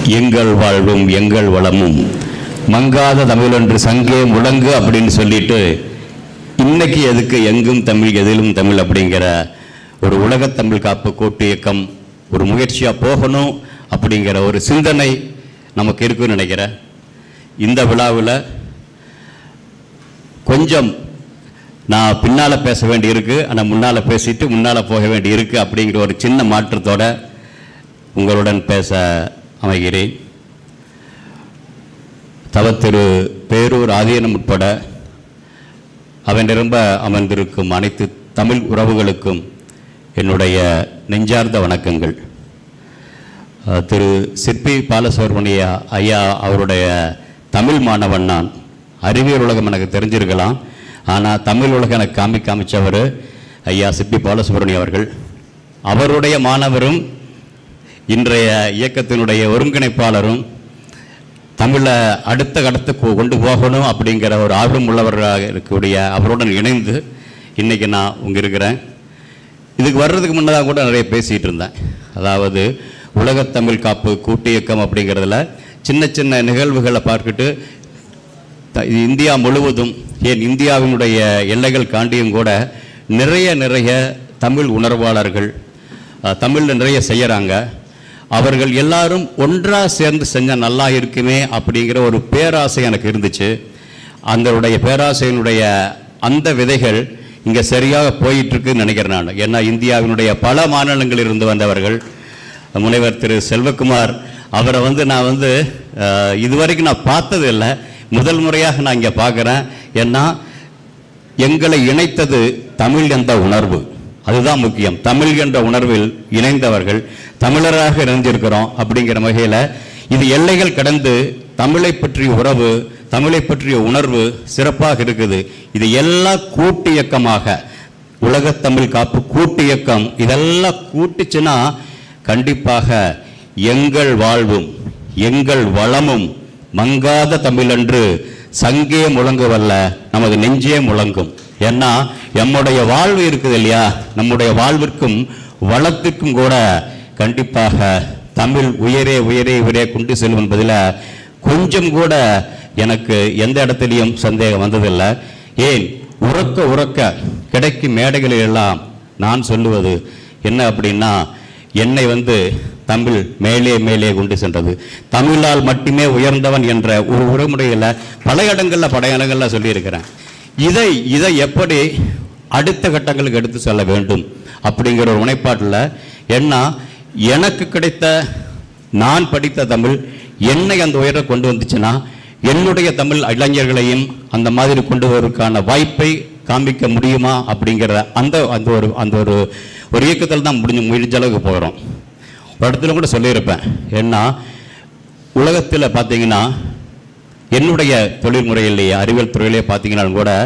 எங்கள் வாழ்வும் எங்கள் வளமும் மங்காத தமிழென்று சங்கே முழங்கு அப்படின்னு சொல்லிட்டு இன்னைக்கு எதுக்கு எங்கும் தமிழ் எதிலும் தமிழ் அப்படிங்கிற ஒரு உலகத் தமிழ் காப்பு கூட்டு இயக்கம் ஒரு முயற்சியாக போகணும் அப்படிங்கிற ஒரு சிந்தனை நமக்கு இருக்குன்னு நினைக்கிறேன் இந்த விழாவில் கொஞ்சம் நான் பின்னால் பேச வேண்டி இருக்கு ஆனால் முன்னால் பேசிட்டு முன்னால் போக வேண்டி இருக்கு அப்படிங்கிற ஒரு சின்ன மாற்றத்தோட உங்களுடன் பேச அமைகிறேன் தவத்திரு பேரூர் ஆதீனம் உட்பட அவன் நிரம்ப அமர்ந்திருக்கும் அனைத்து தமிழ் உறவுகளுக்கும் என்னுடைய நெஞ்சார்ந்த வணக்கங்கள் அஹ், திரு சிற்பி பாலசுப்ரமணிய ஐயா அவருடைய தமிழ் மாணவன் நான் அறிவியல் உலகம் எனக்கு தெரிஞ்சிருக்கலாம் ஆனால் தமிழ் உலகம் எனக்கு காமி காமிச்சவர் ஐயா சிற்பி பாலசுப்ரமணியம் அவர்கள் அவருடைய மாணவரும் இன்றைய இயக்கத்தினுடைய ஒருங்கிணைப்பாளரும் தமிழை அடுத்த கடத்து கொ- கொண்டு போகணும் அப்படிங்கிற ஒரு ஆர்வம் உள்ளவராக இருக்கக்கூடிய அவருடன் இணைந்து இன்னைக்கு நான் இங்கே இருக்கிறேன் இதுக்கு வர்றதுக்கு முன்னதாக கூட நிறைய பேசிகிட்டு இருந்தேன் அதாவது உலகத்தமிழ் காப்பு கூட்டு இயக்கம் அப்படிங்கிறதுல சின்ன சின்ன நிகழ்வுகளை பார்த்துட்டு த- இது இந்தியா முழுவதும் ஏன் இந்தியாவினுடைய எல்லைகள் காண்டியும் கூட நிறைய நிறைய தமிழ் உணர்வாளர்கள் அஹ், தமிழ்ல நிறைய செய்யறாங்க அவர்கள் எல்லாரும் ஒன்றா சேர்ந்து செஞ்சால் நல்லா இருக்குமே அப்படிங்கிற ஒரு பேராசை எனக்கு இருந்துச்சு அந்தனுடைய பேராசையினுடைய அந்த விதைகள் இங்கே சரியாக போயிட்டு இருக்குன்னு நினைக்கிறேன் நான் ஏன்னா இந்தியாவினுடைய பல மாநிலங்களில் இருந்து வந்தவர்கள் முனைவர் திரு செல்வகுமார் அவரை வந்து நான் வந்து அஹ், இதுவரைக்கும் நான் பார்த்தது இல்லை முதல் முறையாக நான் இங்கே பார்க்குறேன் ஏன்னா எங்களை இணைத்தது தமிழ் என்ற உணர்வு அதுதான் முக்கியம் தமிழ் என்ற உணர்வில் இணைந்தவர்கள் தமிழராக இணைஞ்சிருக்கிறோம் அப்படிங்கிற வகையில் இது எல்லைகள் கடந்து தமிழை பற்றிய உறவு தமிழை பற்றிய உணர்வு சிறப்பாக இருக்குது இது எல்லாம் கூட்டு இயக்கமாக உலகத்தமிழ் காப்பு கூட்டு இயக்கம் இதெல்லாம் கூட்டுச்சுன்னா கண்டிப்பாக எங்கள் வாழ்வும் எங்கள் வளமும் மங்காத தமிழன்று சங்கே முழங்குவல்ல நமது நெஞ்சே முழங்கும் ஏன்னா நம்முடைய வாழ்வு இருக்குது இல்லையா நம்முடைய வாழ்விற்கும் வளத்திற்கும் கூட கண்டிப்பாக தமிழ் உயரே உயரே உயரே கொண்டு செல்லும் என்பதில் கொஞ்சம் கூட எனக்கு எந்த இடத்துலையும் சந்தேகம் வந்ததில்லை ஏன் உறக்க உறக்க கிடைக்கும் மேடைகளில் எல்லாம் நான் சொல்லுவது என்ன அப்படின்னா என்னை வந்து தமிழ் மேலே மேலே கொண்டு சென்றது தமிழால் மட்டுமே உயர்ந்தவன் என்ற ஒரு உரைமுறையில் பல இடங்களில் பல இடங்களில் சொல்லியிருக்கிறேன் இதை இதை எப்படி அடுத்த கட்டங்களுக்கு எடுத்து செல்ல வேண்டும் அப்படிங்கிற ஒரு முனைப்பாட்டில் ஏன்னா எனக்கு கிடைத்த நான் படித்த தமிழ் என்னை அந்த உயர கொண்டு வந்துச்சுன்னா என்னுடைய தமிழ் இளைஞர்களையும் அந்த மாதிரி கொண்டு வருவதற்கான வாய்ப்பை காண்பிக்க முடியுமா அப்படிங்கிற அந்த அந்த ஒரு அந்த ஒரு ஒரு இயக்கத்தில் தான் முடிஞ்ச முடிஞ்ச அளவுக்கு போகிறோம் ஒரு இடத்துல கூட சொல்லியிருப்பேன் ஏன்னா உலகத்தில் பார்த்தீங்கன்னா என்னுடைய தொழில் முறையிலேயே அறிவியல் துறையிலே பார்த்தீங்கன்னாலும் கூட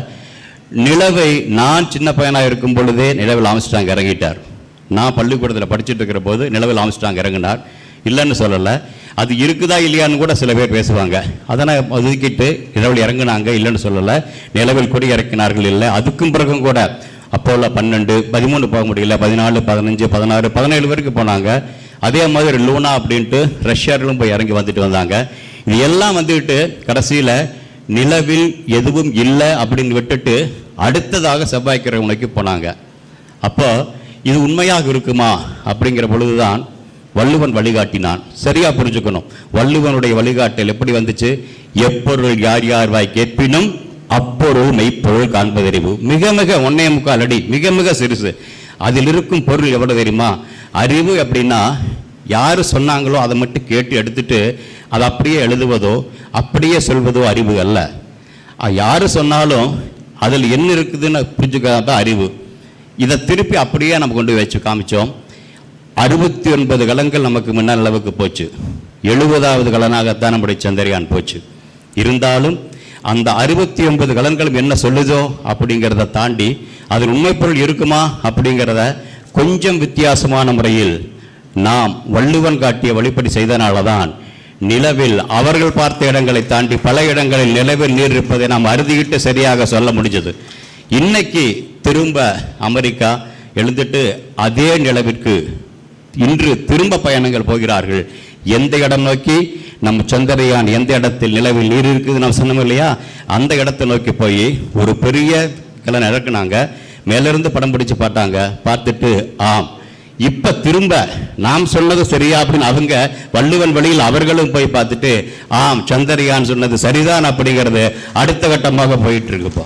நிலவை நான் சின்ன பையனாக இருக்கும் பொழுதே நிலவில் ஆம்ஸ்டாங் இறங்கிட்டார் நான் பள்ளிக்கூடத்தில் படிச்சுட்டு இருக்கிற போது நிலவில் ஆம்ஸ்டாங் இறங்கினார் இல்லைன்னு சொல்லலை அது இருக்குதா இல்லையான்னு கூட சில பேர் பேசுவாங்க அதனை ஒதுக்கிட்டு நிலவில் இறங்குனாங்க இல்லைன்னு சொல்லலை நிலவில் கொடி இறக்கினார்கள் இல்லை அதுக்கும் பிறகும் கூட அப்போல பன்னெண்டு பதிமூணு போக முடியல பதினாலு பதினஞ்சு பதினாறு பதினேழு வரைக்கும் போனாங்க அதே மாதிரி லூனா அப்படின்ட்டு ரஷ்யாவிலும் போய் இறங்கி வந்துட்டு வந்தாங்க இது எல்லாம் வந்துட்டு கடைசியில் நிலவில் எதுவும் இல்லை அப்படின்னு விட்டுட்டு அடுத்ததாக செவ்வாய்க்கிழமை நோக்கி போனாங்க அப்போ இது உண்மையாக இருக்குமா அப்படிங்கிற பொழுதுதான் வள்ளுவன் வழிகாட்டினான் சரியா புரிஞ்சுக்கணும் வள்ளுவனுடைய வழிகாட்டல் எப்படி வந்துச்சு எப்பொருள் யார் யார் வாய் கேட்பினும் அப்பொருள் மெய்ப்பொருள் காண்பதறிவு மிக மிக ஒன்னே முக்கால் அடி மிக மிக சிறுசு அதில் இருக்கும் பொருள் எவ்வளவு தெரியுமா அறிவு அப்படின்னா யார் சொன்னாங்களோ அதை மட்டும் கேட்டு எடுத்துட்டு அதை அப்படியே எழுதுவதோ அப்படியே சொல்வதோ அறிவு அல்ல அஹ் யாரு சொன்னாலும் அதில் என்ன இருக்குதுன்னு புரிஞ்சுக்கிறது தான் அறிவு இதை திருப்பி அப்படியே நம்ம கொண்டு போய் வச்சு காமிச்சோம் அறுபத்தி ஒன்பது கலங்கள் நமக்கு முன்னால் அளவுக்கு போச்சு எழுபதாவது கலனாகத்தான் நம்முடைய சந்திரயான் போச்சு இருந்தாலும் அந்த அறுபத்தி ஒன்பது கலன்களும் என்ன சொல்லுதோ அப்படிங்கிறத தாண்டி அதில் உண்மை பொருள் இருக்குமா அப்படிங்கிறத கொஞ்சம் வித்தியாசமான முறையில் நாம் வள்ளுவன் காட்டிய வழிப்படி செய்தனால தான் நிலவில் அவர்கள் பார்த்த இடங்களை தாண்டி பல இடங்களில் நிலவில் நீர் இருப்பதை நாம் அறுதியிட்டு சரியாக சொல்ல முடிஞ்சது இன்னைக்கு திரும்ப அமெரிக்கா எழுந்துட்டு அதே நிலவிற்கு இன்று திரும்ப பயணங்கள் போகிறார்கள் எந்த இடம் நோக்கி நம்ம சந்திரயான் எந்த இடத்தில் நிலவில் நீர் இருக்குது நம்ம சொன்னோம் இல்லையா அந்த இடத்தை நோக்கி போய் ஒரு பெரிய கலன் இறக்குனாங்க மேலிருந்து படம் பிடிச்சு பார்த்தாங்க பார்த்துட்டு ஆம் இப்ப திரும்ப நாம் சொன்னது சரியா அப்படின்னு அவங்க வள்ளுவன் வழியில் அவர்களும் போய் பார்த்துட்டு ஆம் சந்திரயான் சொன்னது சரிதான் அப்படிங்கிறது அடுத்த கட்டமாக போயிட்டு இருக்கு இப்போ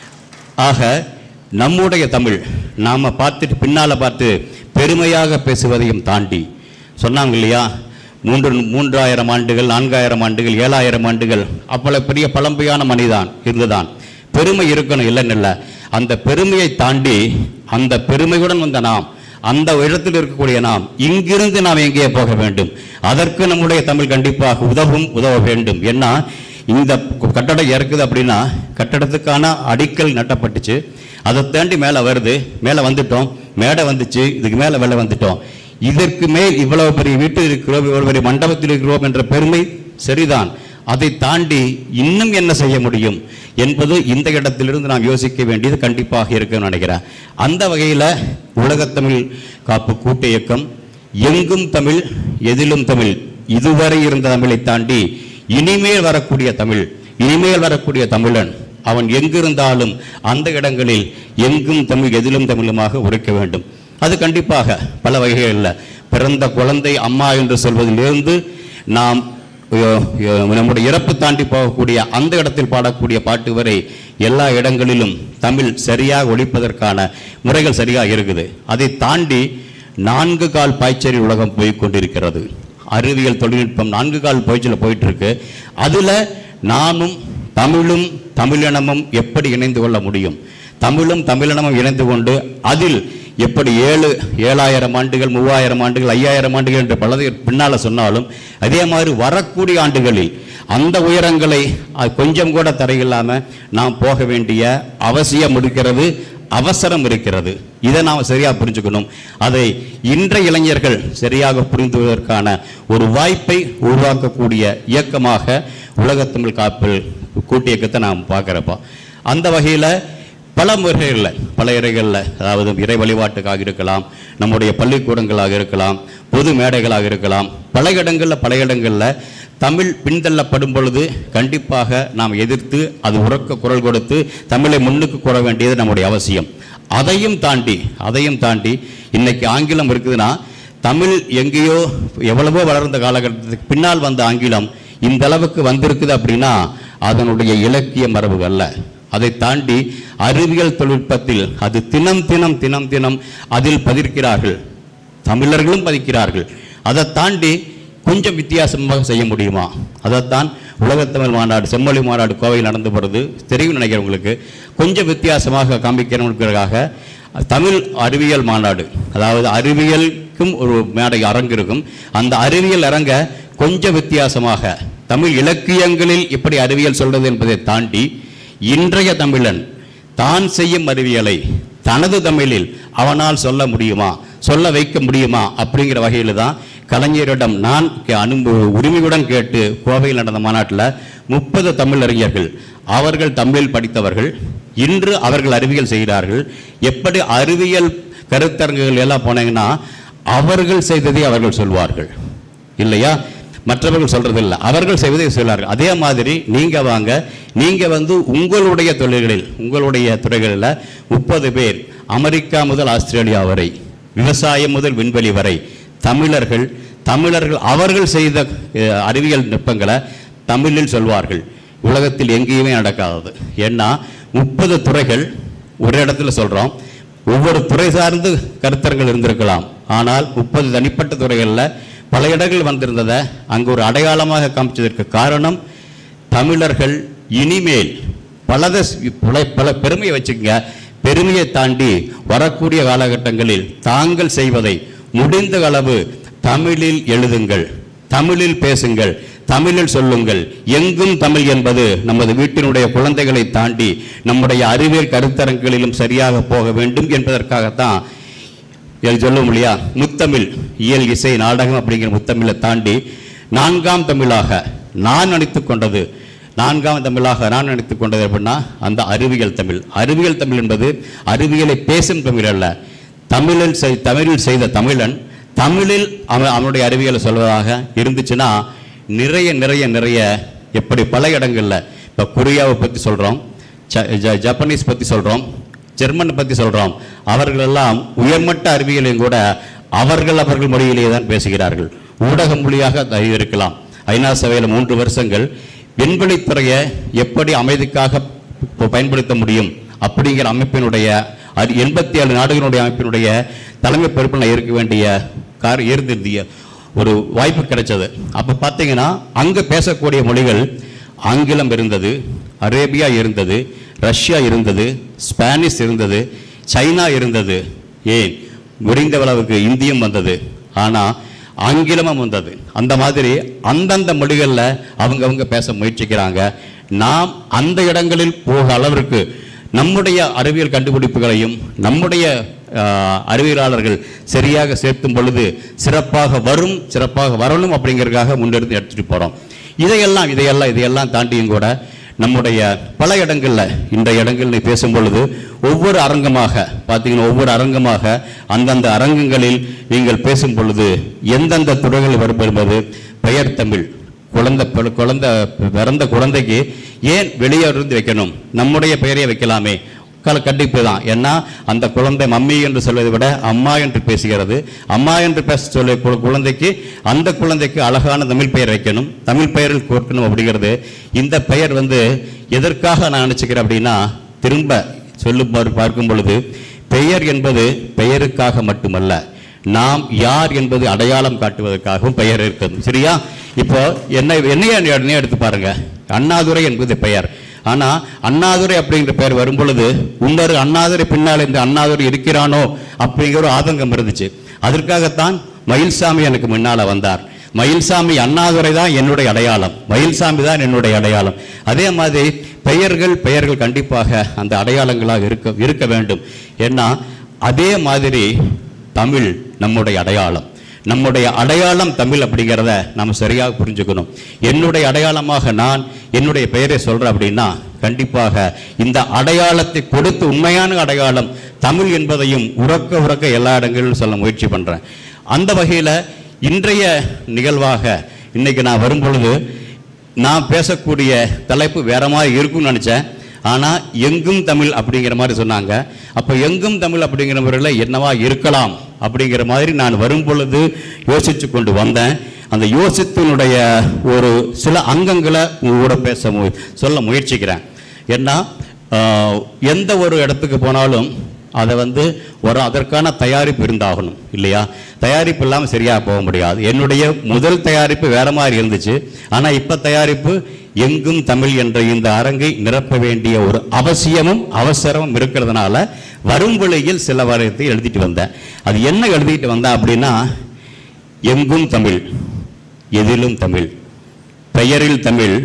ஆக நம்முடைய தமிழ் நாம பார்த்துட்டு பின்னால பார்த்து பெருமையாக பேசுவதையும் தாண்டி சொன்னாங்க இல்லையா மூன்று மூன்றாயிரம் ஆண்டுகள் நான்காயிரம் ஆண்டுகள் ஏழாயிரம் ஆண்டுகள் அவ்வளவு பெரிய பழம்பையான மனிதான் இருந்துதான் பெருமை இருக்கணும் இல்லைன்னு இல்லை அந்த பெருமையை தாண்டி அந்த பெருமையுடன் வந்த நாம் அந்த இடத்தில் இருக்கக்கூடிய நாம் இங்கிருந்து நாம் எங்கே போக வேண்டும் அதற்கு நம்முடைய தமிழ் கண்டிப்பாக உதவும் உதவ வேண்டும் ஏன்னா இந்த கட்டடம் இறக்குது அப்படின்னா கட்டடத்துக்கான அடிக்கல் நட்டப்பட்டுச்சு அதை தாண்டி மேலே வருது மேலே வந்துட்டோம் மேடை வந்துச்சு இதுக்கு மேலே வெளில வந்துட்டோம் இதற்கு மேல் இவ்வளவு பெரிய வீட்டில் இருக்கிறோம் இவ்வளவு பெரிய மண்டபத்தில் இருக்கிறோம் என்ற பெருமை சரிதான் அதை தாண்டி இன்னும் என்ன செய்ய முடியும் என்பது இந்த இடத்திலிருந்து நாம் யோசிக்க வேண்டியது கண்டிப்பாக இருக்குன்னு நினைக்கிறேன் அந்த வகையில் உலகத்தமிழ் காப்பு கூட்டு இயக்கம் எங்கும் தமிழ் எதிலும் தமிழ் இதுவரை இருந்த தமிழை தாண்டி இனிமேல் வரக்கூடிய தமிழ் இனிமேல் வரக்கூடிய தமிழன் அவன் எங்கிருந்தாலும் அந்த இடங்களில் எங்கும் தமிழ் எதிலும் தமிழுமாக உரைக்க வேண்டும் அது கண்டிப்பாக பல வகைகளில் பிறந்த குழந்தை அம்மா என்று சொல்வதிலிருந்து நாம் அஹ், அஹ், நம்முடைய இறப்பு தாண்டி போகக்கூடிய அந்த இடத்தில் பாடக்கூடிய பாட்டு வரை எல்லா இடங்களிலும் தமிழ் சரியாக ஒழிப்பதற்கான முறைகள் சரியாக இருக்குது அதை தாண்டி நான்கு கால் பாய்ச்சலில் உலகம் போய் கொண்டிருக்கிறது அறிவியல் தொழில்நுட்பம் நான்கு கால் பாய்ச்சலில் போயிட்டு இருக்கு அதுல நானும் தமிழும் தமிழினமும் எப்படி இணைந்து கொள்ள முடியும் தமிழும் தமிழினமும் இணைந்து கொண்டு அதில் எப்படி ஏழு ஏழாயிரம் ஆண்டுகள் மூவாயிரம் ஆண்டுகள் ஐயாயிரம் ஆண்டுகள் என்று பலதை பின்னால சொன்னாலும் அதே மாதிரி வரக்கூடிய ஆண்டுகளில் அந்த உயரங்களை அஹ், கொஞ்சம் கூட தரையில்லாம நாம் போக வேண்டிய அவசியம் இருக்கிறது அவசரம் இருக்கிறது இதை நாம் சரியாக புரிஞ்சுக்கணும் அதை இன்றைய இளைஞர்கள் சரியாக புரிந்துவதற்கான ஒரு வாய்ப்பை உருவாக்கக்கூடிய இயக்கமாக உலகத்தமிழ் காப்பில் கூட்டு இயக்கத்தை நாம் பார்க்குறப்போ அந்த வகையில் பல முறைகளில் பல இறைகளில் அதாவது இறை வழிபாட்டுக்காக இருக்கலாம் நம்முடைய பள்ளிக்கூடங்களாக இருக்கலாம் பொது மேடைகளாக இருக்கலாம் பல இடங்களில் பல இடங்களில் தமிழ் பின்தள்ளப்படும் பொழுது கண்டிப்பாக நாம் எதிர்த்து அது உறக்க குரல் கொடுத்து தமிழை முன்னுக்கு கூற வேண்டியது நம்முடைய அவசியம் அதையும் தாண்டி அதையும் தாண்டி இன்னைக்கு ஆங்கிலம் இருக்குதுன்னா தமிழ் எங்கேயோ எவ்வளவோ வளர்ந்த காலகட்டத்துக்கு பின்னால் வந்த ஆங்கிலம் இந்த அளவுக்கு வந்திருக்குது அப்படின்னா அதனுடைய இலக்கிய மரபு அல்ல அதை தாண்டி அறிவியல் தொழில்நுட்பத்தில் அது தினம் தினம் தினம் தினம் அதில் பதிர்க்கிறார்கள் தமிழர்களும் பதிக்கிறார்கள் அதை தாண்டி கொஞ்சம் வித்தியாசமாக செய்ய முடியுமா அதைத்தான் உலகத்தமிழ் மாநாடு செம்மொழி மாநாடு கோவையில் நடந்து போகிறது தெரியும் நினைக்கிறேன் உங்களுக்கு கொஞ்சம் வித்தியாசமாக காண்பிக்கிறவங்களுக்காக தமிழ் அறிவியல் மாநாடு அதாவது அறிவியலுக்கும் ஒரு மேடை அரங்கு இருக்கும் அந்த அறிவியல் அரங்க கொஞ்சம் வித்தியாசமாக தமிழ் இலக்கியங்களில் எப்படி அறிவியல் சொல்றது என்பதை தாண்டி இன்றைய தமிழன் தான் செய்யும் அறிவியலை தனது தமிழில் அவனால் சொல்ல முடியுமா சொல்ல வைக்க முடியுமா அப்படிங்கிற வகையில் தான் கலைஞரிடம் நான் கே- அனுபவ உரிமையுடன் கேட்டு கோவையில் நடந்த மாநாட்டில் முப்பது தமிழறிஞர்கள் அவர்கள் தமிழில் படித்தவர்கள் இன்று அவர்கள் அறிவியல் செய்கிறார்கள் எப்படி அறிவியல் கருத்தரங்குகள் எல்லாம் போனீங்கன்னா அவர்கள் செய்ததை அவர்கள் சொல்வார்கள் இல்லையா மற்றவர்கள் சொல்றது இல்லை அவர்கள் செய்வதை சொல்வார்கள் அதே மாதிரி நீங்க வாங்க நீங்க வந்து உங்களுடைய தொழில்களில் உங்களுடைய துறைகளில் முப்பது பேர் அமெரிக்கா முதல் ஆஸ்திரேலியா வரை விவசாயம் முதல் விண்வெளி வரை தமிழர்கள் தமிழர்கள் அவர்கள் செய்த அஹ், அறிவியல் நுட்பங்களை தமிழில் சொல்வார்கள் உலகத்தில் எங்கேயுமே நடக்காதது ஏன்னா முப்பது துறைகள் ஒரு இடத்துல சொல்றோம் ஒவ்வொரு துறை சார்ந்து கருத்தரங்கள் இருந்திருக்கலாம் ஆனால் முப்பது தனிப்பட்ட துறைகளில் பல இடங்கள் வந்திருந்ததை அங்கு ஒரு அடையாளமாக காமிச்சதற்கு காரணம் தமிழர்கள் இனிமேல் பலத பல பல பெருமையை வச்சுக்கங்க பெருமையை தாண்டி வரக்கூடிய காலகட்டங்களில் தாங்கள் செய்வதை முடிந்த அளவு தமிழில் எழுதுங்கள் தமிழில் பேசுங்கள் தமிழில் சொல்லுங்கள் எங்கும் தமிழ் என்பது நமது வீட்டினுடைய குழந்தைகளை தாண்டி நம்முடைய அறிவியல் கருத்தரங்களிலும் சரியாக போக வேண்டும் என்பதற்காகத்தான் இது சொல்லுவோம் இல்லையா முத்தமிழ் இயல் இசை நாடகம் அப்படிங்கிற முத்தமிழை தாண்டி நான்காம் தமிழாக நான் நினைத்துக் கொண்டது நான்காம் தமிழாக நான் நினைத்துக் கொண்டது அப்படின்னா அந்த அறிவியல் தமிழ் அறிவியல் தமிழ் என்பது அறிவியலை பேசும் தமிழ் அல்ல தமிழில் செய் தமிழில் செய்த தமிழன் தமிழில் அவன் அவனுடைய அறிவியலை சொல்வதாக இருந்துச்சுன்னா நிறைய நிறைய நிறைய எப்படி பல இடங்கள்ல இப்போ கொரியாவை பற்றி சொல்கிறோம் ஜப்பனீஸ் பற்றி சொல்கிறோம் ஜெர்மன் பற்றி சொல்கிறோம் அவர்களெல்லாம் உயர்மட்ட அறிவியலையும் கூட அவர்கள் அவர்கள் மொழியிலேயே தான் பேசுகிறார்கள் ஊடக மொழியாக அது இருக்கலாம் ஐநா சபையில் மூன்று வருஷங்கள் விண்வெளித்துறையை எப்படி அமைதிக்காக ப- பயன்படுத்த முடியும் அப்படிங்கிற அமைப்பினுடைய அது எண்பத்தி ஏழு நாடுகளுடைய அமைப்பினுடைய தலைமை பொறுப்பில் நான் இருக்க வேண்டிய கார் இருந்திருந்திய ஒரு வாய்ப்பு கிடைச்சது அப்போ பார்த்தீங்கன்னா அங்கே பேசக்கூடிய மொழிகள் ஆங்கிலம் இருந்தது அரேபியா இருந்தது ரஷ்யா இருந்தது ஸ்பானிஷ் இருந்தது சைனா இருந்தது ஏன் முடிந்த அளவுக்கு இந்தியம் வந்தது ஆனால் ஆங்கிலமும் வந்தது அந்த மாதிரி அந்தந்த மொழிகளில் அவங்கவங்க பேச முயற்சிக்கிறாங்க நாம் அந்த இடங்களில் போக அளவிற்கு நம்முடைய அறிவியல் கண்டுபிடிப்புகளையும் நம்முடைய ஆஹ், அறிவியலாளர்கள் சரியாக சேர்த்தும் பொழுது சிறப்பாக வரும் சிறப்பாக வரணும் அப்படிங்கிறதுக்காக முன்னிருந்து எடுத்துட்டு போகிறோம் இதையெல்லாம் இதையெல்லாம் இதையெல்லாம் தாண்டியும் கூட நம்முடைய பல இடங்களில் இந்த இடங்களில் பேசும் பொழுது ஒவ்வொரு அரங்கமாக பார்த்தீங்கன்னா ஒவ்வொரு அரங்கமாக அந்தந்த அரங்கங்களில் நீங்கள் பேசும் பொழுது எந்தெந்த துறைகள் வரும் என்பது பெயர் தமிழ் குழந்தை பிற- குழந்தை பிறந்த குழந்தைக்கு ஏன் வெளியே இருந்து வைக்கணும் நம்முடைய பெயரையே வைக்கலாமே கல கண்டிப்பு தான் ஏன்னா அந்த குழந்தை மம்மி என்று சொல்வதை விட அம்மா என்று பேசுகிறது அம்மா என்று பேச சொல்ல கு- குழந்தைக்கு அந்த குழந்தைக்கு அழகான தமிழ் பெயர் வைக்கணும் தமிழ் பெயரில் கோர்க்கணும் அப்படிங்கிறது இந்த பெயர் வந்து எதற்காக நான் நினச்சிக்கிறேன் அப்படின்னா திரும்ப சொல்லும் போது பார்க்கும் பொழுது பெயர் என்பது பெயருக்காக மட்டுமல்ல நாம் யார் என்பது அடையாளம் காட்டுவதற்காகவும் பெயர் இருக்குது சரியா இப்போ என்னை என்னைய என்னைய எடுத்து பாருங்க அண்ணாதுரை என்பது பெயர் ஆனா அண்ணாதுரை அப்படிங்கிற பெயர் வரும் பொழுது இன்னொரு அண்ணாதுரை பின்னால் இந்த அண்ணாதுரை இருக்கிறானோ அப்படிங்கிற ஒரு ஆதங்கம் இருந்துச்சு அதற்காகத்தான் மயில்சாமி எனக்கு முன்னால வந்தார் மயில்சாமி அண்ணாதுரை தான் என்னுடைய அடையாளம் மயில்சாமி தான் என்னுடைய அடையாளம் அதே மாதிரி பெயர்கள் பெயர்கள் கண்டிப்பாக அந்த அடையாளங்களாக இருக்க இருக்க வேண்டும் ஏன்னா அதே மாதிரி தமிழ் நம்முடைய அடையாளம் நம்முடைய அடையாளம் தமிழ் அப்படிங்கிறத நம்ம சரியாக புரிஞ்சுக்கணும் என்னுடைய அடையாளமாக நான் என்னுடைய பெயரை சொல்றேன் அப்படின்னா கண்டிப்பாக இந்த அடையாளத்தை கொடுத்து உண்மையான அடையாளம் தமிழ் என்பதையும் உறக்க உறக்க எல்லா இடங்களிலும் சொல்ல முயற்சி பண்றேன் அந்த வகையில் இன்றைய நிகழ்வாக இன்னைக்கு நான் வரும் பொழுது நான் பேசக்கூடிய தலைப்பு வேற மாதிரி இருக்கும்னு நினச்சேன் ஆனால் எங்கும் தமிழ் அப்படிங்கிற மாதிரி சொன்னாங்க அப்போ எங்கும் தமிழ் அப்படிங்கிற முறையில் என்னவா இருக்கலாம் அப்படிங்கிற மாதிரி நான் வரும் பொழுது யோசித்து கொண்டு வந்தேன் அந்த யோசித்தினுடைய ஒரு சில அங்கங்களை உங்க கூட பேச மு சொல்ல முயற்சிக்கிறேன் ஏன்னா ஆஹ், எந்த ஒரு இடத்துக்கு போனாலும் அதை வந்து ஒரு அதற்கான தயாரிப்பு இருந்தாகணும் இல்லையா தயாரிப்பு இல்லாமல் சரியாக போக முடியாது என்னுடைய முதல் தயாரிப்பு வேற மாதிரி இருந்துச்சு ஆனால் இப்போ தயாரிப்பு எங்கும் தமிழ் என்ற இந்த அரங்கை நிரப்ப வேண்டிய ஒரு அவசியமும் அவசரமும் இருக்கிறதுனால வரும் வழியில் சில வாரத்தை எழுதிட்டு வந்தேன் அது என்ன எழுதிட்டு வந்தேன் அப்படின்னா எங்கும் தமிழ் எதிலும் தமிழ் பெயரில் தமிழ்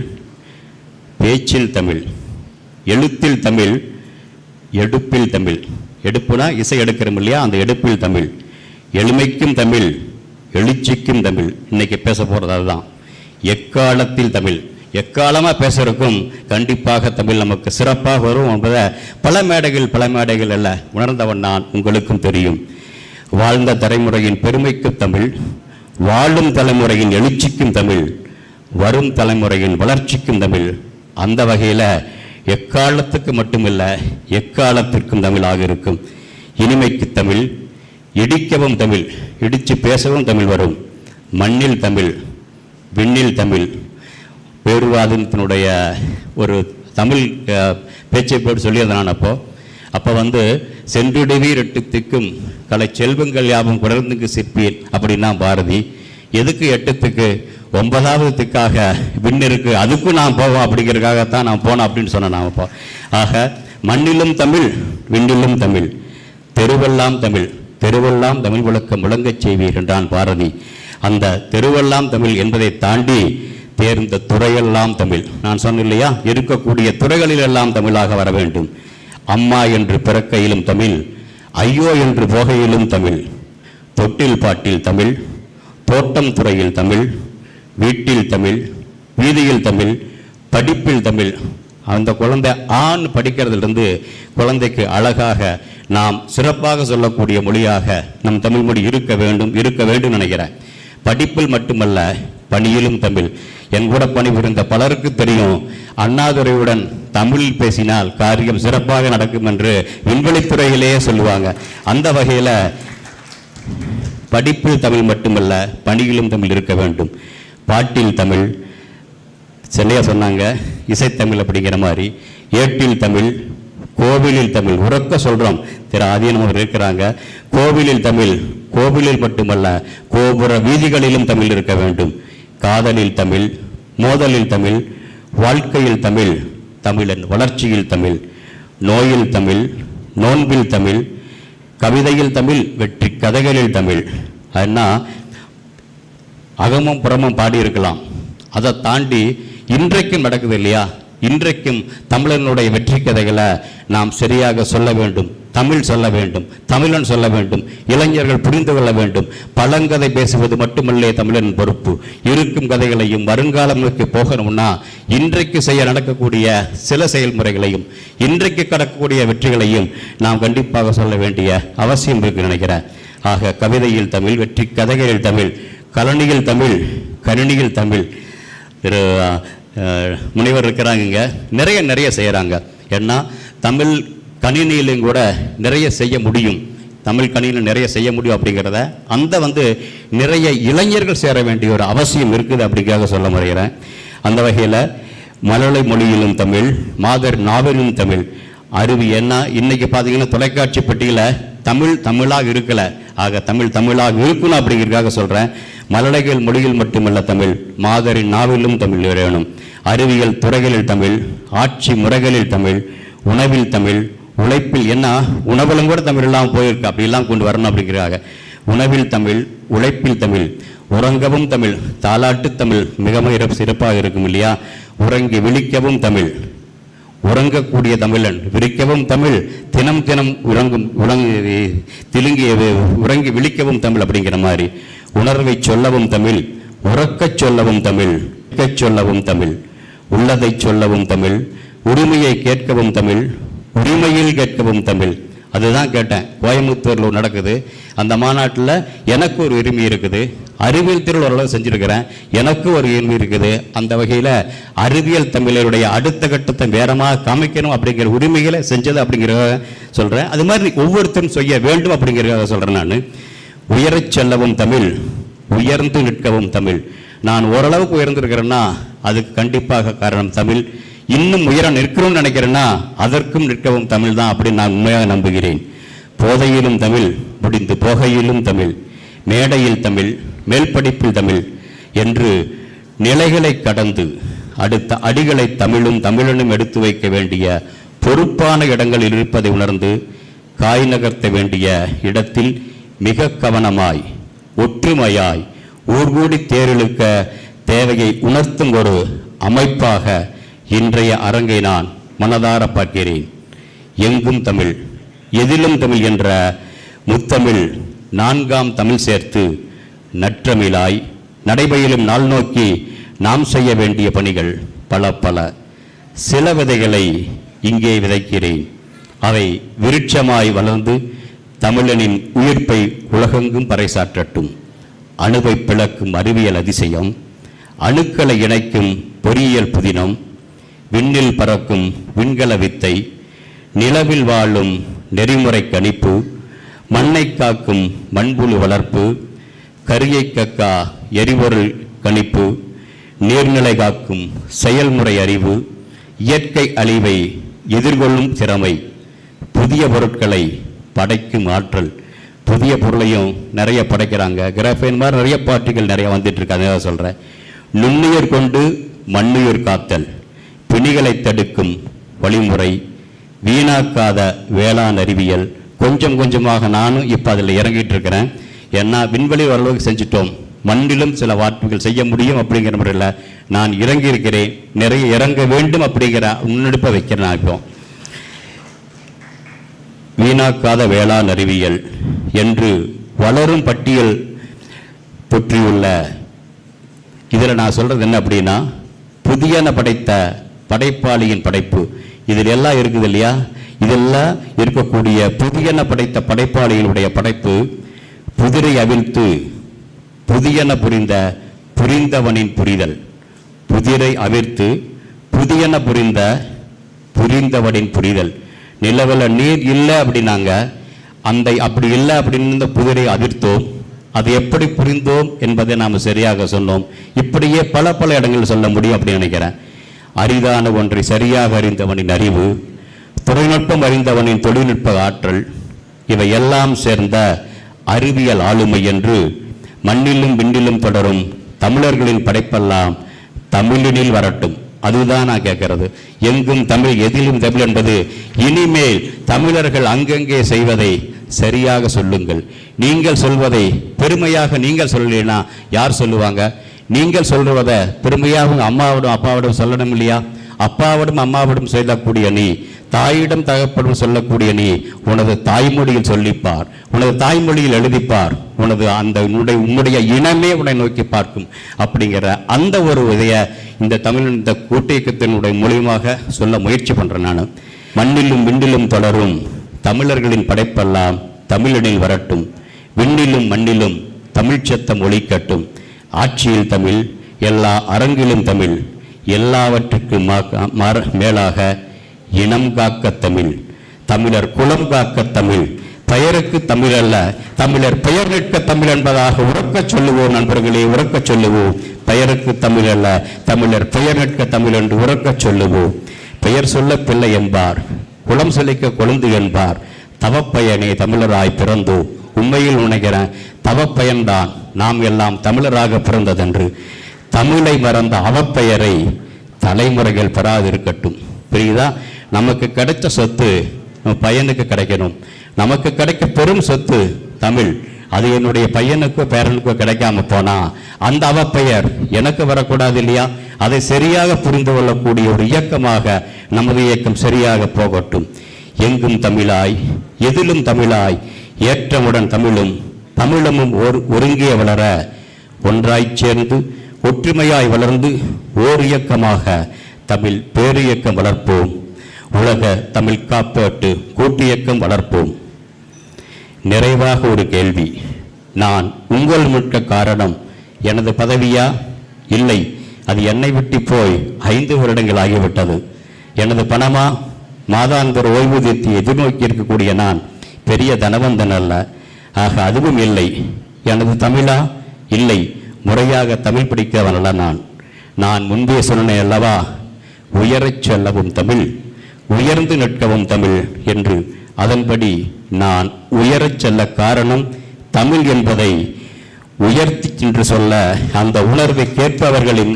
பேச்சில் தமிழ் எழுத்தில் தமிழ் எடுப்பில் தமிழ் எடுப்புனா இசை எடுக்கிறோம் இல்லையா அந்த எடுப்பில் தமிழ் எளிமைக்கும் தமிழ் எழுச்சிக்கும் தமிழ் இன்னைக்கு பேச போகிறது அதுதான் எக்காலத்தில் தமிழ் எக்காலமாக பேசுறதுக்கும் கண்டிப்பாக தமிழ் நமக்கு சிறப்பாக வரும் என்பதை பல மேடைகள் பல மேடைகள் அல்ல உணர்ந்தவன் நான் உங்களுக்கும் தெரியும் வாழ்ந்த தலைமுறையின் பெருமைக்கு தமிழ் வாழும் தலைமுறையின் எழுச்சிக்கும் தமிழ் வரும் தலைமுறையின் வளர்ச்சிக்கும் தமிழ் அந்த வகையில் எக்காலத்துக்கு மட்டுமில்ல எக்காலத்திற்கும் தமிழாக இருக்கும் இனிமைக்கு தமிழ் இடிக்கவும் தமிழ் இடித்து பேசவும் தமிழ் வரும் மண்ணில் தமிழ் விண்ணில் தமிழ் பேருவாதத்தினுடைய ஒரு தமிழ் அஹ், பேச்சை போட்டு சொல்லியிருந்தேன் நான் அப்போ அப்போ வந்து சென்றுடுவீர் எட்டு திக்கும் கலை செல்வங்கள் யாவும் குடர்ந்துக்கு சிற்பீர் அப்படின்னா பாரதி எதுக்கு எட்டுத்துக்கு ஒன்பதாவது திக்காக விண் இருக்கு அதுக்கும் நான் போவோம் அப்படிங்கிறதுக்காகத்தான் நான் போனேன் அப்படின்னு சொன்னேன் நான் அப்போ ஆக மண்ணிலும் தமிழ் விண்ணிலும் தமிழ் தெருவெல்லாம் தமிழ் தெருவெல்லாம் தமிழ் விளக்கம் முழங்கச் செய்வீர் என்றான் பாரதி அந்த தெருவெல்லாம் தமிழ் என்பதை தாண்டி தேர்ந்த துறையெல்லாம் தமிழ் நான் சொன்னேன் இல்லையா இருக்கக்கூடிய துறைகளில் எல்லாம் தமிழாக வர வேண்டும் அம்மா என்று பிறக்கையிலும் தமிழ் ஐயோ என்று போகையிலும் தமிழ் தொட்டில் பாட்டில் தமிழ் தோட்டம் துறையில் தமிழ் வீட்டில் தமிழ் வீதியில் தமிழ் படிப்பில் தமிழ் அந்த குழந்தை ஆண் படிக்கிறதுலேருந்து குழந்தைக்கு அழகாக நாம் சிறப்பாக சொல்லக்கூடிய மொழியாக நம் தமிழ் மொழி இருக்க வேண்டும் இருக்க வேண்டும் நினைக்கிறேன் படிப்பில் மட்டுமல்ல பணியிலும் தமிழ் என் கூட பணிபுரிந்த பலருக்கு தெரியும் அண்ணாதுரையுடன் தமிழில் பேசினால் காரியம் சிறப்பாக நடக்கும் என்று விண்வெளித்துறையிலேயே சொல்லுவாங்க அந்த வகையில் படிப்பில் தமிழ் மட்டுமல்ல பணியிலும் தமிழ் இருக்க வேண்டும் பாட்டில் தமிழ் சென்னையா சொன்னாங்க இசைத்தமிழ் அப்படிங்கிற மாதிரி ஏட்டில் தமிழ் கோவிலில் தமிழ் உறக்க சொல்றோம் திரு ஆதீனம் அவர் இருக்கிறாங்க கோவிலில் தமிழ் கோவிலில் மட்டுமல்ல கோபுர வீதிகளிலும் தமிழ் இருக்க வேண்டும் காதலில் தமிழ் மோதலில் தமிழ் வாழ்க்கையில் தமிழ் தமிழன் வளர்ச்சியில் தமிழ் நோயில் தமிழ் நோன்பில் தமிழ் கவிதையில் தமிழ் வெற்றி கதைகளில் தமிழ் அதுனா அகமும் புறமும் பாடியிருக்கலாம் அதை தாண்டி இன்றைக்கும் நடக்குது இல்லையா இன்றைக்கும் தமிழனுடைய வெற்றி கதைகளை நாம் சரியாக சொல்ல வேண்டும் தமிழ் சொல்ல வேண்டும் தமிழன் சொல்ல வேண்டும் இளைஞர்கள் புரிந்து கொள்ள வேண்டும் பழங்கதை பேசுவது மட்டுமல்லே தமிழன் பொறுப்பு இருக்கும் கதைகளையும் வருங்காலம் நோக்கி போகணும்னா இன்றைக்கு செய்ய நடக்கக்கூடிய சில செயல்முறைகளையும் இன்றைக்கு கடக்கக்கூடிய வெற்றிகளையும் நாம் கண்டிப்பாக சொல்ல வேண்டிய அவசியம் இருக்கு நினைக்கிறேன் ஆக கவிதையில் தமிழ் வெற்றி கதைகளில் தமிழ் கலனியில் தமிழ் கணினியில் தமிழ் திரு அஹ், முனைவர் இருக்கிறாங்க நிறைய நிறைய செய்கிறாங்க ஏன்னா தமிழ் கணினியிலும் கூட நிறைய செய்ய முடியும் தமிழ் கணினியில் நிறைய செய்ய முடியும் அப்படிங்கிறத அந்த வந்து நிறைய இளைஞர்கள் சேர வேண்டிய ஒரு அவசியம் இருக்குது அப்படிங்கிறத சொல்ல முறைகிறேன் அந்த வகையில் மலயாள மொழியிலும் தமிழ் மாதர் நாவலிலும் தமிழ் அருவி என்ன இன்னைக்கு பார்த்தீங்கன்னா தொலைக்காட்சி பெட்டியில் தமிழ் தமிழாக இருக்கல ஆக தமிழ் தமிழாக இருக்கணும் அப்படிங்கிறதுக்காக சொல்கிறேன் மலலைகள் மொழியில் மட்டுமல்ல தமிழ் மாதரின் நாவிலும் தமிழ் வேணும் அறிவியல் துறைகளில் தமிழ் ஆட்சி முறைகளில் தமிழ் உணவில் தமிழ் உழைப்பில் என்ன உணவிலும் கூட தமிழ் எல்லாம் போயிருக்கு அப்படிலாம் கொண்டு வரணும் அப்படிங்கிறாங்க உணவில் தமிழ் உழைப்பில் தமிழ் உறங்கவும் தமிழ் தாலாட்டு தமிழ் மிக மிக சிறப்பாக இருக்கும் இல்லையா உறங்கி விழிக்கவும் தமிழ் உறங்கக்கூடிய தமிழன் விரிக்கவும் தமிழ் தினம் தினம் உறங்கும் உறங்கி திலுங்கி உறங்கி விழிக்கவும் தமிழ் அப்படிங்கிற மாதிரி உணர்வை சொல்லவும் தமிழ் உறக்கச் சொல்லவும் தமிழ் கேட்கச் சொல்லவும் தமிழ் உள்ளதைச் சொல்லவும் தமிழ் உரிமையை கேட்கவும் தமிழ் உரிமையில் கேட்கவும் தமிழ் அதுதான் கேட்டேன் கோயம்புத்தூரில் ஒண்ணு நடக்குது அந்த மாநாட்டில் எனக்கு ஒரு உரிமை இருக்குது அறிவியல் திறல் ஓரளவு செஞ்சுருக்கிறேன் எனக்கு ஒரு உரிமை இருக்குது அந்த வகையில் அறிவியல் தமிழருடைய அடுத்த கட்டத்தை வேறமாக காமிக்கணும் அப்படிங்கிற உரிமைகளை செஞ்சது அப்படிங்கிறத சொல்கிறேன் அது மாதிரி ஒவ்வொருத்தரும் செய்ய வேண்டும் அப்படிங்கிறத சொல்கிறேன் நான் உயரச் செல்லவும் தமிழ் உயர்ந்து நிற்கவும் தமிழ் நான் ஓரளவுக்கு உயர்ந்திருக்கிறேன்னா அதுக்கு கண்டிப்பாக காரணம் தமிழ் இன்னும் உயர நிற்கிறோம்னு நினைக்கிறேன்னா அதற்கும் நிற்கவும் தமிழ் தான் அப்படின்னு நான் உண்மையாக நம்புகிறேன் போதையிலும் தமிழ் முடிந்து போகையிலும் தமிழ் மேடையில் தமிழ் மேல்படிப்பில் தமிழ் என்று நிலைகளை கடந்து அடுத்த அடிகளை தமிழும் தமிழனும் எடுத்து வைக்க வேண்டிய பொறுப்பான இடங்களில் இருப்பதை உணர்ந்து காய் நகர்த்த வேண்டிய இடத்தில் மிக கவனமாய் ஒற்றுமையாய் ஊர்கூடி தேரிழுக்க தேவையை உணர்த்தும் ஒரு அமைப்பாக இன்றைய அரங்கை நான் மனதார பார்க்கிறேன் எங்கும் தமிழ் எதிலும் தமிழ் என்ற முத்தமிழ் நான்காம் தமிழ் சேர்த்து நற்றமிழாய் நடைபயிலும் நாள் நோக்கி நாம் செய்ய வேண்டிய பணிகள் பல பல சில விதைகளை இங்கே விதைக்கிறேன் அவை விருட்சமாய் வளர்ந்து தமிழனின் உயிர்ப்பை உலகெங்கும் பறைசாற்றட்டும் அணுவை பிளக்கும் அறிவியல் அதிசயம் அணுக்களை இணைக்கும் பொறியியல் புதினம் விண்ணில் பறக்கும் விண்கல வித்தை நிலவில் வாழும் நெறிமுறை கணிப்பு மண்ணை காக்கும் மண்புழு வளர்ப்பு கரியை கக்கா எரிபொருள் கணிப்பு நீர்நிலை காக்கும் செயல்முறை அறிவு இயற்கை அழிவை எதிர்கொள்ளும் திறமை புதிய பொருட்களை படைக்கும் ஆற்றல் புதிய பொருளையும் நிறைய படைக்கிறாங்க கிராஃபைன் மாதிரி நிறைய பார்ட்டிகள் நிறைய வந்துட்டு இருக்கு அதான் சொல்கிறேன் நுண்ணுயிர் கொண்டு மண்ணுயிர் காத்தல் பிணிகளை தடுக்கும் வழிமுறை வீணாக்காத வேளாண் அறிவியல் கொஞ்சம் கொஞ்சமாக நானும் இப்போ அதில் இறங்கிட்டு இருக்கிறேன் ஏன்னா விண்வெளி ஓரளவுக்கு செஞ்சுட்டோம் மண்ணிலும் சில வாய்ப்புகள் செய்ய முடியும் அப்படிங்கிற முறையில் நான் இறங்கி இருக்கிறேன் நிறைய இறங்க வேண்டும் அப்படிங்கிற முன்னெடுப்பை வைக்கிறேன் நான் இப்போ வீணாக்காத வேளாண் அறிவியல் என்று வளரும் பட்டியல் தொற்றியுள்ள இதில் நான் சொல்றது என்ன அப்படின்னா புதியன படைத்த படைப்பாளியின் படைப்பு இதில் எல்லாம் இருக்குது இல்லையா இதெல்லாம் இருக்கக்கூடிய புதியன படைத்த படைப்பாளிகளுடைய படைப்பு புதிரை அவிழ்த்து புதியன புரிந்த புரிந்தவனின் புரிதல் புதிரை அவிர்த்து புதியன புரிந்த புரிந்தவனின் புரிதல் நிலவுல நீர் இல்லை அப்படின்னாங்க அந்த அப்படி இல்லை அப்படின்னு இந்த புதிரை அதிர்த்தோம் அது எப்படி புரிந்தோம் என்பதை நாம் சரியாக சொன்னோம் இப்படியே பல பல இடங்களில் சொல்ல முடியும் அப்படின்னு நினைக்கிறேன் அரிதான ஒன்றை சரியாக அறிந்தவனின் அறிவு தொழில்நுட்பம் அறிந்தவனின் தொழில்நுட்ப ஆற்றல் இவை எல்லாம் சேர்ந்த அறிவியல் ஆளுமை என்று மண்ணிலும் விண்ணிலும் தொடரும் தமிழர்களின் படைப்பெல்லாம் தமிழினில் வரட்டும் அதுதான் நான் கேட்கிறது எங்கும் தமிழ் எதிலும் தமிழ் என்பது இனிமேல் தமிழர்கள் அங்கங்கே செய்வதை சரியாக சொல்லுங்கள் நீங்கள் சொல்வதை பெருமையாக நீங்கள் சொல்லலைன்னா யார் சொல்லுவாங்க நீங்கள் சொல்றத பெருமையாக உங்க அம்மாவிடம் அப்பாவிடம் சொல்லணும் இல்லையா அப்பாவிடம் அம்மாவிடம் சொல்லக்கூடிய நீ தாயிடம் தகப்படும் சொல்லக்கூடிய நீ உனது தாய்மொழியில் சொல்லிப்பார் உனது தாய்மொழியில் எழுதிப்பார் உனது அந்த உன்னுடைய உன்னுடைய இனமே உன்னை நோக்கி பார்க்கும் அப்படிங்கிற அந்த ஒரு இதைய இந்த தமிழ் இந்த கூட்டியக்கத்தினுடைய மூலியமாக சொல்ல முயற்சி பண்றேன் நான் மண்ணிலும் விண்ணிலும் தொடரும் தமிழர்களின் படைப்பெல்லாம் தமிழனில் வரட்டும் விண்ணிலும் மண்ணிலும் தமிழ் சத்தம் ஒலிக்கட்டும் ஆட்சியில் தமிழ் எல்லா அரங்கிலும் தமிழ் எல்லாவற்றுக்கும் மா- மாற- மேலாக இனம் காக்க தமிழ் தமிழர் குலம் காக்க தமிழ் பெயருக்கு தமிழ் அல்ல தமிழர் பெயர் நிற்க தமிழ் என்பதாக உறக்கச் சொல்லுவோம் நண்பர்களே உறக்கச் சொல்லுவோம் பெயருக்கு தமிழ் அல்ல தமிழர் பெயர் நிற்க தமிழ் என்று உறக்கச் சொல்லுவோம் பெயர் சொல்ல பிள்ளை என்பார் குலம் செழிக்க கொழுந்து என்பார் தவப்பயனே தமிழராய் பிறந்தோம் உண்மையில் உணர்கிறேன் தவப்பயன்தான் நாம் எல்லாம் தமிழராக பிறந்ததென்று தமிழை மறந்த அவப்பெயரை தலைமுறைகள் பெறாதிருக்கட்டும் புரியுதா நமக்கு கிடைச்ச சொத்து நம்ம பையனுக்கு கிடைக்கணும் நமக்கு கிடைக்க பெரும் சொத்து தமிழ் அது என்னுடைய பையனுக்கோ பேரனுக்கோ கிடைக்காம போனா அந்த அவப்பெயர் எனக்கு வரக்கூடாது இல்லையா அதை சரியாக புரிந்து கொள்ளக்கூடிய ஒரு இயக்கமாக நமது இயக்கம் சரியாக போகட்டும் எங்கும் தமிழாய் எதிலும் தமிழாய் ஏற்றமுடன் தமிழும் தமிழமும் ஒரு ஒருங்கிய வளர ஒன்றாய்ச் சேர்ந்து ஒற்றுமையாய் வளர்ந்து ஓர் இயக்கமாக தமிழ் பேரியக்கம் வளர்ப்போம் உலக தமிழ் காப்பாட்டு கூட்டு இயக்கம் வளர்ப்போம் நிறைவாக ஒரு கேள்வி நான் உங்கள் முற்க காரணம் எனது பதவியா இல்லை அது என்னை விட்டு போய் ஐந்து வருடங்கள் ஆகிவிட்டது எனது பணமா மாதாந்திர ஓய்வூதியத்தை எதிர்நோக்கி இருக்கக்கூடிய நான் பெரிய தனவந்தன் அல்ல ஆக அதுவும் இல்லை எனது தமிழா இல்லை முறையாக தமிழ் படிக்கிறவன் அல்ல நான் நான் முன்பே சொன்னேன் அல்லவா உயரச் செல்லவும் தமிழ் உயர்ந்து நிற்கவும் தமிழ் என்று அதன்படி நான் உயரச் செல்ல காரணம் தமிழ் என்பதை உயர்த்தி என்று சொல்ல அந்த உணர்வை கேட்பவர்களின்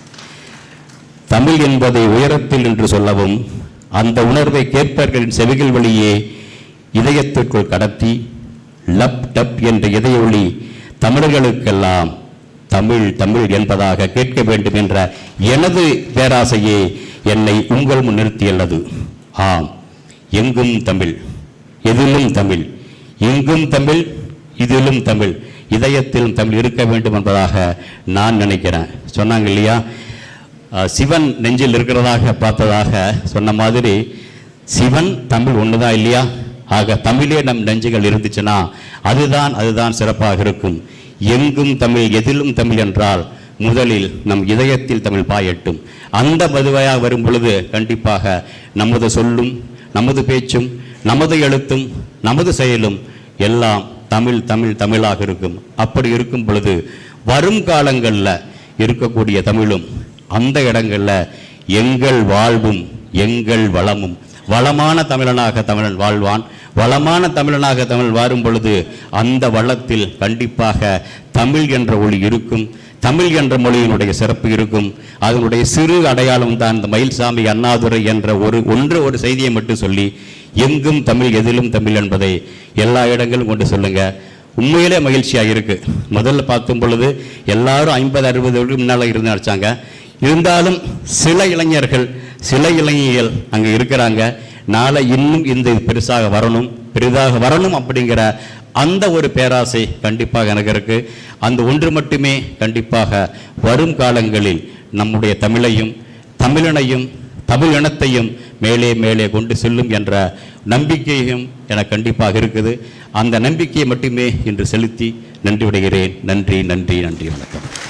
தமிழ் என்பதை உயரத்தில் என்று சொல்லவும் அந்த உணர்வை கேட்பவர்களின் செவிகள் வழியே இதயத்திற்குள் கடத்தி லப் டப் என்ற இதய ஒளி தமிழர்களுக்கெல்லாம் தமிழ் தமிழ் என்பதாக கேட்க வேண்டும் என்ற எனது பேராசையே என்னை உங்கள் முன் நிறுத்தியுள்ளது ஆம் எங்கும் தமிழ் எதிலும் தமிழ் எங்கும் தமிழ் இதிலும் தமிழ் இதயத்திலும் தமிழ் இருக்க வேண்டும் என்பதாக நான் நினைக்கிறேன் சொன்னாங்க இல்லையா அஹ், சிவன் நெஞ்சில் இருக்கிறதாக பார்த்ததாக சொன்ன மாதிரி சிவன் தமிழ் ஒண்ணுதான் இல்லையா ஆக தமிழே நம் நெஞ்சுகள் இருந்துச்சுன்னா அதுதான் அதுதான் சிறப்பாக இருக்கும் எங்கும் தமிழ் எதிலும் தமிழ் என்றால் முதலில் நம் இதயத்தில் தமிழ் பாயட்டும் அந்த மதுவையாக வரும் பொழுது கண்டிப்பாக நமது சொல்லும் நமது பேச்சும் நமது எழுத்தும் நமது செயலும் எல்லாம் தமிழ் தமிழ் தமிழாக இருக்கும் அப்படி இருக்கும் பொழுது வரும் காலங்களில் இருக்கக்கூடிய தமிழும் அந்த இடங்கள்ல எங்கள் வாழ்வும் எங்கள் வளமும் வளமான தமிழனாக தமிழன் வாழ்வான் வளமான தமிழனாக தமிழ் வாழும் பொழுது அந்த வளத்தில் கண்டிப்பாக தமிழ் என்ற ஒளி இருக்கும் தமிழ் என்ற மொழியினுடைய சிறப்பு இருக்கும் அதனுடைய சிறு அடையாளம் தான் இந்த மயில்சாமி அண்ணாதுரை என்ற ஒரு ஒன்று ஒரு செய்தியை மட்டும் சொல்லி எங்கும் தமிழ் எதிலும் தமிழ் என்பதை எல்லா இடங்களும் கொண்டு சொல்லுங்க உண்மையிலே மகிழ்ச்சியா இருக்கு முதல்ல பார்க்கும் பொழுது எல்லாரும் ஐம்பது அறுபது வருடம் முன்னால இருந்து நடிச்சாங்க இருந்தாலும் சில இளைஞர்கள் சில இளைஞர்கள் அங்க இருக்கிறாங்க நாளை இன்னும் இந்த இது பெருசாக வரணும் பெரிதாக வரணும் அப்படிங்கிற அந்த ஒரு பேராசை கண்டிப்பாக எனக்கு இருக்கு அந்த ஒன்று மட்டுமே கண்டிப்பாக வரும் காலங்களில் நம்முடைய தமிழையும் தமிழனையும் தமிழ் இனத்தையும் மேலே மேலே கொண்டு செல்லும் என்ற நம்பிக்கையும் எனக்கு கண்டிப்பாக இருக்குது அந்த நம்பிக்கையை மட்டுமே இன்று செலுத்தி நன்றி விடுகிறேன் நன்றி நன்றி நன்றி வணக்கம்